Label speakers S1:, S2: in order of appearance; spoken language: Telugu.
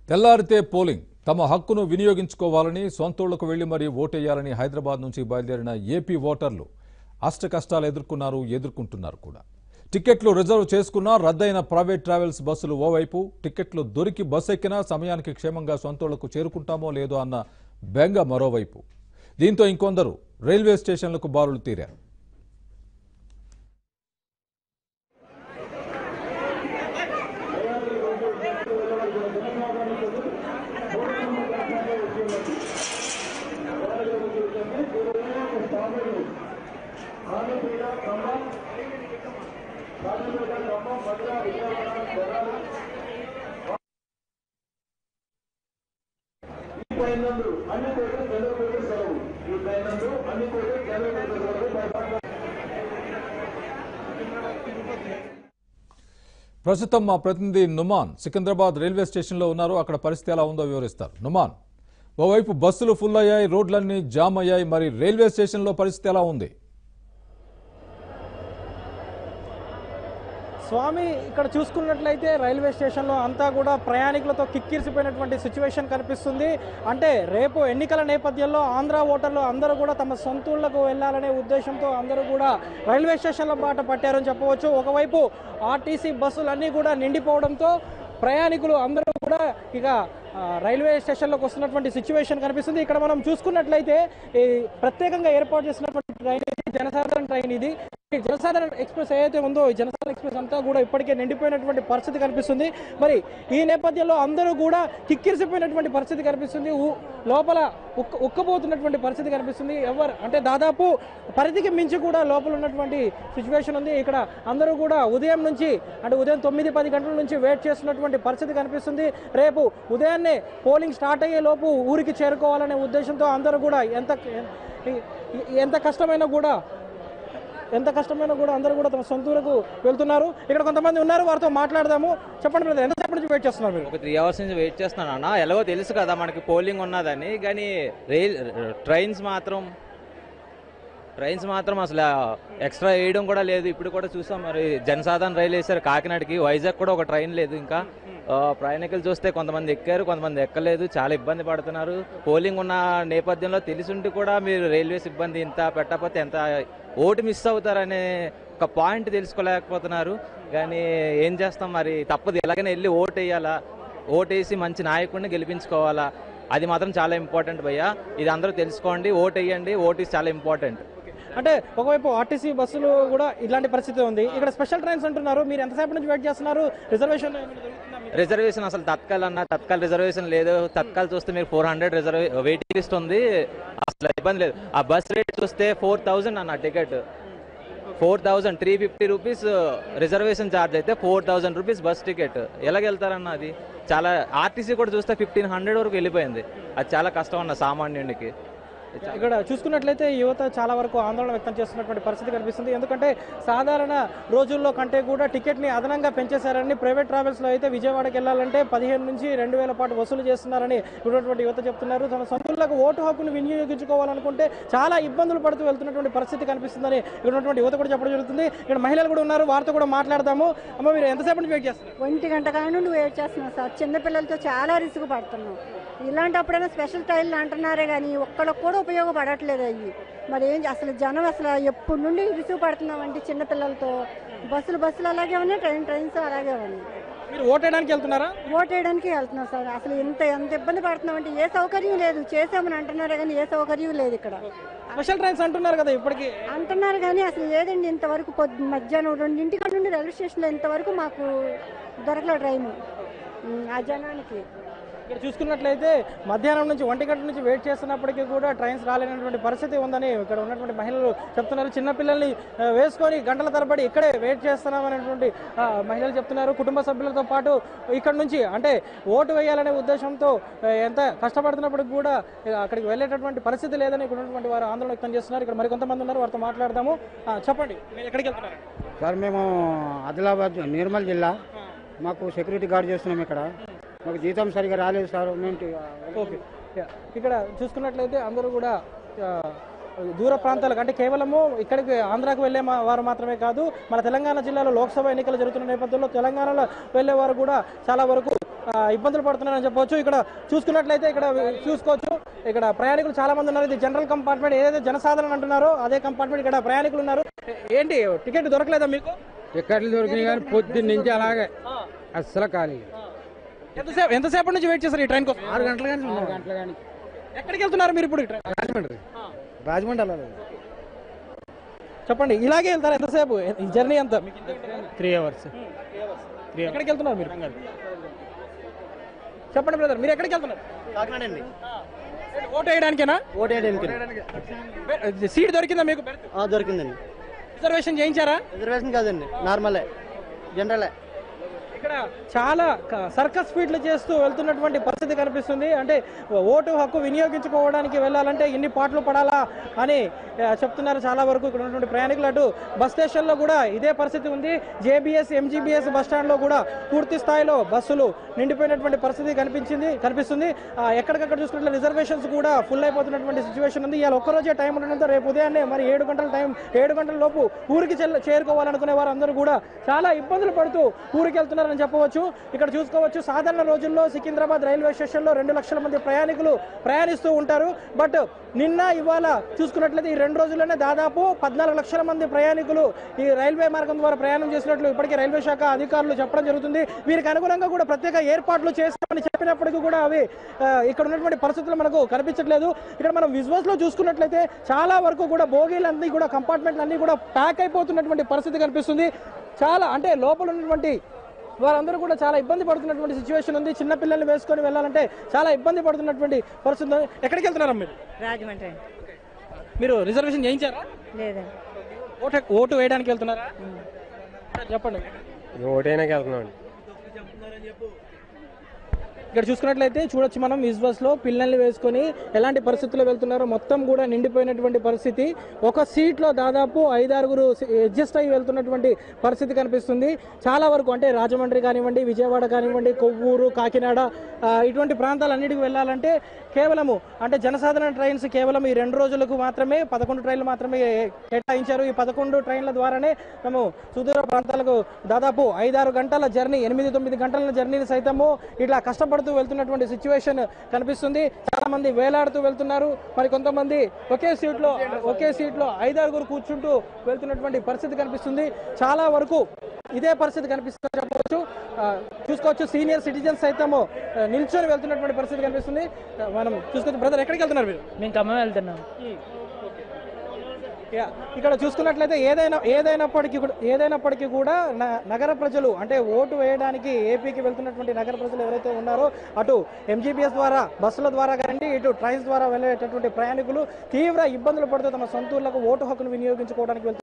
S1: తెల్లారితే పోలింగ్ తమ హక్కును వినియోగించుకోవాలని సొంతూళ్లకు వెళ్లి మరీ ఓటేయాలని హైదరాబాద్ నుంచి బయలుదేరిన ఏపీ ఓటర్లు అష్ట కష్టాలు ఎదుర్కొన్నారు ఎదుర్కొంటున్నారు కూడా టికెట్లు రిజర్వ్ చేసుకున్నా రద్దయిన ప్రైవేట్ ట్రావెల్స్ బస్సులు ఓవైపు టికెట్లు దొరికి బస్సు ఎక్కినా సమయానికి క్షేమంగా సొంతూళ్లకు చేరుకుంటామో లేదో అన్న బెంగ మరోవైపు దీంతో ఇంకొందరు రైల్వే స్టేషన్లకు బారులు తీరారు
S2: పైనందు అన్ని కోట్లు జనరల్ కోట్లు సెలవు ఈ పైనందు అన్ని కోట్లు జనరల్ కోట్లు సెలవు
S1: ప్రస్తుతం మా ప్రతినిధి నుమాన్ సికింద్రాబాద్ రైల్వే స్టేషన్లో ఉన్నారు అక్కడ పరిస్థితి ఎలా ఉందో వివరిస్తారు నుమాన్ ఓవైపు బస్సులు ఫుల్ అయ్యాయి రోడ్లన్నీ జామ్ అయ్యాయి మరి రైల్వే స్టేషన్లో పరిస్థితి ఎలా ఉంది
S3: స్వామి ఇక్కడ చూసుకున్నట్లయితే రైల్వే స్టేషన్లో అంతా కూడా ప్రయాణికులతో కిక్కిరిసిపోయినటువంటి సిచ్యువేషన్ కనిపిస్తుంది అంటే రేపు ఎన్నికల నేపథ్యంలో ఆంధ్ర ఓటర్లు అందరూ కూడా తమ సొంతూళ్లకు వెళ్ళాలనే ఉద్దేశంతో అందరూ కూడా రైల్వే స్టేషన్ల బాట పట్టారని చెప్పవచ్చు ఒకవైపు ఆర్టీసీ బస్సులన్నీ కూడా నిండిపోవడంతో ప్రయాణికులు అందరూ కూడా ఇక ఆ, రైల్వే స్టేషన్లోకి వస్తున్నటువంటి సిచ్యువేషన్ కనిపిస్తుంది ఇక్కడ మనం చూసుకున్నట్లయితే ఈ ప్రత్యేకంగా ఏర్పాటు చేసినటువంటి ట్రైన్ ఇది జనసాధారణ ట్రైన్ ఇది ఈ జనసాధారణ ఎక్స్ప్రెస్ ఏదైతే ఉందో ఈ జనసాధారణ ఎక్స్ప్రెస్ అంతా కూడా ఇప్పటికే నిండిపోయినటువంటి పరిస్థితి కనిపిస్తుంది మరి ఈ నేపథ్యంలో అందరూ కూడా కిక్కిరిసిపోయినటువంటి పరిస్థితి కనిపిస్తుంది ఊ- లోపల ఉక్క ఉక్కబోతున్నటువంటి పరిస్థితి కనిపిస్తుంది ఎవరు అంటే దాదాపు పరిధికి మించి కూడా లోపల ఉన్నటువంటి సిచ్యువేషన్ ఉంది ఇక్కడ అందరూ కూడా ఉదయం నుంచి అంటే ఉదయం తొమ్మిది పది గంటల నుంచి వెయిట్ చేస్తున్నటువంటి పరిస్థితి కనిపిస్తుంది రేపు ఉదయాన్నే పోలింగ్ స్టార్ట్ అయ్యే లోపు ఊరికి చేరుకోవాలనే ఉద్దేశంతో అందరూ కూడా ఎంత ఎంత కష్టమైనా కూడా ఎంత కష్టమైనా కూడా అందరూ కూడా తమ సొంత ఊరకు వెళ్తున్నారు ఇక్కడ కొంతమంది ఉన్నారు వారితో మాట్లాడదాము చెప్పండి బ్రదర్ ఎంతసేపు నుంచి వెయిట్ చేస్తున్నారు మీరు
S4: ఒక త్రీ అవర్స్ నుంచి వెయిట్ చేస్తున్నాను అన్న ఎలాగో తెలుసు కదా మనకి పోలింగ్ ఉన్నదని కానీ రైల్ ట్రైన్స్ మాత్రం ట్రైన్స్ మాత్రం అసలు ఎక్స్ట్రా వేయడం కూడా లేదు ఇప్పుడు కూడా చూసాం మరి జనసాధారణ రైలు వేశారు కాకినాడకి వైజాగ్ కూడా ఒక ట్రైన్ లేదు ఇంకా ఆ, ప్రయాణికులు చూస్తే కొంతమంది ఎక్కారు కొంతమంది ఎక్కలేదు చాలా ఇబ్బంది పడుతున్నారు పోలింగ్ ఉన్న నేపథ్యంలో తెలిసిండి కూడా మీరు రైల్వే సిబ్బంది ఇంత పెట్టకపోతే ఎంత ఓటు మిస్ అవుతారనే ఒక పాయింట్ తెలుసుకోలేకపోతున్నారు కానీ ఏం చేస్తాం మరి తప్పదు ఎలాగైనా వెళ్ళి ఓటు వేయాలా ఓటేసి మంచి నాయకుడిని గెలిపించుకోవాలా అది మాత్రం చాలా ఇంపార్టెంట్ భయ్య ఇది అందరూ తెలుసుకోండి ఓటు వేయండి ఓటు is చాలా ఇంపార్టెంట్
S3: అంటే ఒకవైపు ఆర్టీసీ బస్సులు కూడా ఇలాంటి పరిస్థితి ఉంది ఇక్కడ స్పెషల్ ట్రైన్స్ అంటున్నారు మీరు ఎంతసేపు నుంచి వెయిట్ చేస్తున్నారు రిజర్వేషన్ ఏమైనా జరుగుతుందా మీకు?
S4: రిజర్వేషన్ అసలు తత్కాల్ అన్న తత్కాల్ రిజర్వేషన్ లేదు తత్కాల్ చూస్తే మీరు four hundred reserve waiting list ఉంది అసలు ఇబ్బంది లేదు ఆ బస్ రేట్ చూస్తే ఫోర్ థౌజండ్ అన్న ticket four thousand three fifty rupees reservation charge అయితే four thousand rupees bus ticket ఎలాగెళ్తారన్న అది చాలా ఆర్టీసీ కూడా చూస్తే ఫిఫ్టీన్ హండ్రెడ్ వరకు వెళ్ళిపోయింది అది చాలా కష్టం అన్న సామాన్యునికి
S3: ఇక్కడ చూసుకున్నట్లయితే యువత చాలా వరకు ఆందోళన వ్యక్తం చేస్తున్నటువంటి పరిస్థితి కనిపిస్తుంది ఎందుకంటే సాధారణ రోజుల్లో కంటే కూడా టికెట్ని అదనంగా పెంచేశారని ప్రైవేట్ ట్రావెల్స్లో అయితే విజయవాడకి వెళ్ళాలంటే పదిహేను నుంచి రెండు వేల పాటు వసూలు చేస్తున్నారని ఉన్నటువంటి యువత చెప్తున్నారు తమ సొంతలకు ఓటు హక్కును వినియోగించుకోవాలనుకుంటే చాలా ఇబ్బందులు పడుతూ వెళ్తున్నటువంటి పరిస్థితి కనిపిస్తుందని ఇక్కడ ఉన్నటువంటి యువత కూడా చెప్పడం జరుగుతుంది ఇక్కడ మహిళలు కూడా ఉన్నారు వారితో కూడా మాట్లాడదాము అమ్మ మీరు ఎంతసేపు నుంచి వెయిట్ చేస్తారు
S5: ఒంటి గంట కాడ నుండి వెయిట్ చేస్తున్నాం సార్ చిన్నపిల్లలతో చాలా రిస్క్ పడుతున్నాం ఇలాంటప్పుడైనా స్పెషల్ ట్రైన్లు అంటున్నారే కానీ ఒక్కళ్ళకి కూడా ఉపయోగపడట్లేదు అవి మరి ఏం చే- అసలు జనం అసలు ఎప్పటి నుండి రిస్క్ పడుతున్నామంటే చిన్నపిల్లలతో బస్సులు బస్సులు అలాగే ఉన్నాయి ట్రైన్ ట్రైన్స్ అలాగే ఉన్నాయి
S3: మీరు ఓటేయడానికి వెళ్తున్నారా
S5: ఓట్ వేయడానికి వెళ్తున్నాం సార్ అసలు ఎంత ఎంత ఇబ్బంది పడుతున్నామంటే ఏ సౌకర్యం లేదు చేసామని అంటున్నారే కానీ ఏ సౌకర్యం లేదు ఇక్కడ
S3: స్పెషల్ ట్రైన్స్ అంటున్నారు కదా ఇప్పటికీ
S5: అంటున్నారు కానీ అసలు ఏదండి ఇంతవరకు పొద్దు మధ్యాహ్నం రెండింటి కాడ నుండి రైల్వే స్టేషన్లో ఇంతవరకు మాకు దొరకలేదు ట్రైన్ ఆ జనానికి
S3: ఇక్కడ చూసుకున్నట్లయితే మధ్యాహ్నం నుంచి ఒంటి గంట నుంచి వెయిట్ చేస్తున్నప్పటికీ కూడా ట్రైన్స్ రాలేనటువంటి పరిస్థితి ఉందని ఇక్కడ ఉన్నటువంటి మహిళలు చెప్తున్నారు చిన్నపిల్లల్ని ఆ, వేసుకొని గంటల తరబడి ఇక్కడే వెయిట్ చేస్తున్నామనేటువంటి ఆ, మహిళలు చెప్తున్నారు కుటుంబ సభ్యులతో పాటు ఇక్కడ నుంచి అంటే ఓటు వేయాలనే ఉద్దేశంతో ఆ, ఎంత కష్టపడుతున్నప్పటికి కూడా ఇక అక్కడికి వెళ్ళేటటువంటి పరిస్థితి లేదని ఇక్కడ ఉన్నటువంటి వారు ఆందోళన వ్యక్తం చేస్తున్నారు ఇక్కడ మరికొంతమంది ఉన్నారు వారితో మాట్లాడదాము ఆ, చెప్పండి మీరు ఎక్కడికి వెళ్తున్నారు
S6: సార్ మేము ఆదిలాబాద్ నిర్మల్ జిల్లా మాకు సెక్యూరిటీ గార్డ్ చేస్తున్నాం ఇక్కడ మాకు జీతం సరిగా రాలేదు సార్ మేము టి-
S3: ఓకే యా. ఇక్కడ చూసుకున్నట్లయితే అందరూ కూడా ఆ, దూర ప్రాంతాలకు అంటే కేవలము ఇక్కడికి ఆంధ్రాకు వెళ్ళే మా- వారు మాత్రమే కాదు మన తెలంగాణ జిల్లాలో లోక్సభ ఎన్నికలు జరుగుతున్న నేపథ్యంలో తెలంగాణలో వెళ్ళే వారు కూడా చాలా వరకు ఆ, ఇబ్బందులు పడుతున్నారని చెప్పవచ్చు ఇక్కడ చూసుకున్నట్లయితే ఇక్కడ చూసుకోవచ్చు ఇక్కడ ప్రయాణికులు చాలా మంది ఉన్నారు ఇది జనరల్ కంపార్ట్మెంట్ ఏదైతే జనసాధారణ అంటున్నారో అదే కంపార్ట్మెంట్ ఇక్కడ ప్రయాణికులు ఉన్నారు ఏంటి టికెట్ దొరకలేదా మీకు
S6: టికెట్లు దొరికినాయి కానీ పొద్దున్న నుంచి అలాగే అస్సలు ఖాళీ
S3: ఎంతసేపు ఎంతసేపటి నుంచి వెయిట్ చేస్తారు ఈ ట్రైన్ కోసం
S6: ఆరు గంటల కానీ ఆరు గంటల కానీ
S3: ఎక్కడికి వెళ్తున్నారు మీరు ఇప్పుడు ఈ ట్రైన్
S6: రాజమండ్రి రాజమండ్రి వెళ్ళాలి
S3: చెప్పండి ఇలాగే వెళ్తారు ఎంతసేపు ఈ జర్నీ ఎంత మీకు ఇంత ఉంటుందా?
S6: త్రీ అవర్స్
S3: ఎక్కడికి వెళ్తున్నారు మీరు చెప్పండి బ్రదర్ మీరు ఎక్కడికి వెళ్తున్నారు
S7: కాకినాడ అండి
S3: ఏంటి, ఓటు వేయడానికేనా
S7: ఓటు వేయడానికి
S3: బె- సీట్ దొరికిందా మీకు బెర్త్?
S7: ఆ, దొరికిందండి
S3: రిజర్వేషన్ చేయించారా
S7: రిజర్వేషన్ కాదండి నార్మలే జనరలే
S3: ఇక్కడ చాలా క- సర్కస్ ఫీట్లు చేస్తూ వెళ్తున్నటువంటి పరిస్థితి కనిపిస్తుంది అంటే ఓటు హక్కు వినియోగించుకోవడానికి వెళ్ళాలంటే ఇన్ని పాటలు పడాలా అని ఆ, చెప్తున్నారు చాలా వరకు ఇక్కడ ఉన్నటువంటి ప్రయాణికులు అటు బస్ స్టేషన్లో కూడా ఇదే పరిస్థితి ఉంది జేబీఎస్ ఎంజీబీఎస్ బస్ స్టాండ్లో కూడా పూర్తి స్థాయిలో బస్సులు నిండిపోయినటువంటి పరిస్థితి కనిపించింది కనిపిస్తుంది ఆ, ఎక్కడికక్కడ చూసుకుంటే రిజర్వేషన్స్ కూడా ఫుల్ అయిపోతున్నటువంటి సిచ్యువేషన్ ఉంది ఇవాళ ఒక్కరోజే టైం ఉండడంతో రేపు ఉదయాన్నే మరి ఏడు గంటల టైం ఏడు గంటల లోపు ఊరికి చెల్ల- చేరుకోవాలనుకునే వారు అందరూ కూడా చాలా ఇబ్బందులు పడుతూ ఊరికి వెళ్తున్నారని చెప్పవచ్చు ఇక్కడ చూసుకోవచ్చు సాధారణ రోజుల్లో సికింద్రాబాద్ రైల్వే స్టేషన్లో రెండు లక్షల మంది ప్రయాణికులు ప్రయాణిస్తూ ఉంటారు బట్ నిన్న ఇవాళ చూసుకున్నట్లయితే ఈ రెండు రోజుల్లోనే దాదాపు పద్నాలుగు లక్షల మంది ప్రయాణికులు ఈ రైల్వే మార్గం ద్వారా ప్రయాణం చేసినట్లు ఇప్పటికే రైల్వే శాఖ అధికారులు చెప్పడం జరుగుతుంది వీరికి అనుగుణంగా కూడా ప్రత్యేక ఏర్పాట్లు చేస్తామని చెప్పినప్పటికీ కూడా అవి ఆ, ఇక్కడ ఉన్నటువంటి పరిస్థితులు మనకు కనిపించట్లేదు ఇక్కడ మనం విజువల్స్ లో చూసుకున్నట్లయితే చాలా వరకు కూడా బోగీలన్నీ కూడా కంపార్ట్మెంట్లు అన్ని కూడా ప్యాక్ అయిపోతున్నటువంటి పరిస్థితి కనిపిస్తుంది చాలా అంటే లోపల ఉన్నటువంటి వారందరూ కూడా చాలా ఇబ్బంది పడుతున్నటువంటి సిచ్యువేషన్ ఉంది చిన్న పిల్లల్ని వేసుకొని వెళ్ళాలంటే చాలా ఇబ్బంది పడుతున్నటువంటి పరిస్థితి ఉంది. ఎక్కడికి వెళ్తున్నారా మీరు
S8: రాజమండ్రి
S3: మీరు రిజర్వేషన్ చేయించారా
S8: లేదండి
S3: ఓటు ఓటు వేయడానికి వెళ్తున్నారా చెప్పండి
S6: ఓటైనాకి వెళ్తున్నాం
S3: ఇక్కడ చూసుకున్నట్లయితే చూడొచ్చు మనం విజువల్స్ లో పిల్లల్ని వేసుకొని ఎలాంటి పరిస్థితుల్లో వెళ్తున్నారో మొత్తం కూడా నిండిపోయినటువంటి పరిస్థితి ఒక సీట్ లో దాదాపు ఐదారుగురు అడ్జస్ట్ అయ్యి వెళ్తున్నటువంటి పరిస్థితి కనిపిస్తుంది చాలా వరకు అంటే రాజమండ్రి కానివ్వండి విజయవాడ కానివ్వండి కొవ్వూరు కాకినాడ ఆ, ఇటువంటి ప్రాంతాలన్నిటికి వెళ్ళాలంటే కేవలము అంటే జనసాధారణ ట్రైన్స్ కేవలం ఈ రెండు రోజులకు మాత్రమే పదకొండు ట్రైన్లు మాత్రమే కేటాయించారు ఈ పదకొండు ట్రైన్ల ద్వారానే మేము సుదూర ప్రాంతాలకు దాదాపు ఐదారు గంటల జర్నీ ఎనిమిది తొమ్మిది గంటల జర్నీని సైతము ఇట్లా కష్టపడుతూ వెళ్తున్నటువంటి సిచ్యువేషన్ కనిపిస్తుంది చాలా మంది వేలాడుతూ వెళ్తున్నారు మరి కొంతమంది ఒకే సీట్లో ఒకే సీట్లో ఐదారుగురు కూర్చుంటూ వెళ్తున్నటువంటి పరిస్థితి కనిపిస్తుంది చాలా వరకు ఇదే పరిస్థితి కనిపిస్తుంది చెప్పవచ్చు ఆ, చూసుకోవచ్చు సీనియర్ సిటిజన్స్ సైతము ఆ, నిల్చొని వెళ్తున్నటువంటి పరిస్థితి కనిపిస్తుంది ఆ, మనం చూసుకోవచ్చు బ్రదర్ ఎక్కడికి వెళ్తున్నారు మీరు
S8: మేము ఖమ్మం వెళ్తున్నాం
S3: యా, ఇక్కడ చూసుకున్నట్లయితే ఏదైనా ఏదైనప్పటికీ కూడా ఏదైనప్పటికీ కూడా న- నగర ప్రజలు అంటే ఓటు వేయడానికి ఏపీకి వెళ్తున్నటువంటి నగర ప్రజలు ఎవరైతే ఉన్నారో అటు ఎంజీబీఎస్ ద్వారా బస్సుల ద్వారా కానీ ఇటు ట్రైన్స్ ద్వారా వెళ్ళేటటువంటి ప్రయాణికులు తీవ్ర ఇబ్బందులు పడుతూ తమ సొంత ఊర్లకు ఓటు హక్కును వినియోగించుకోవడానికి వెళ్తున్నారు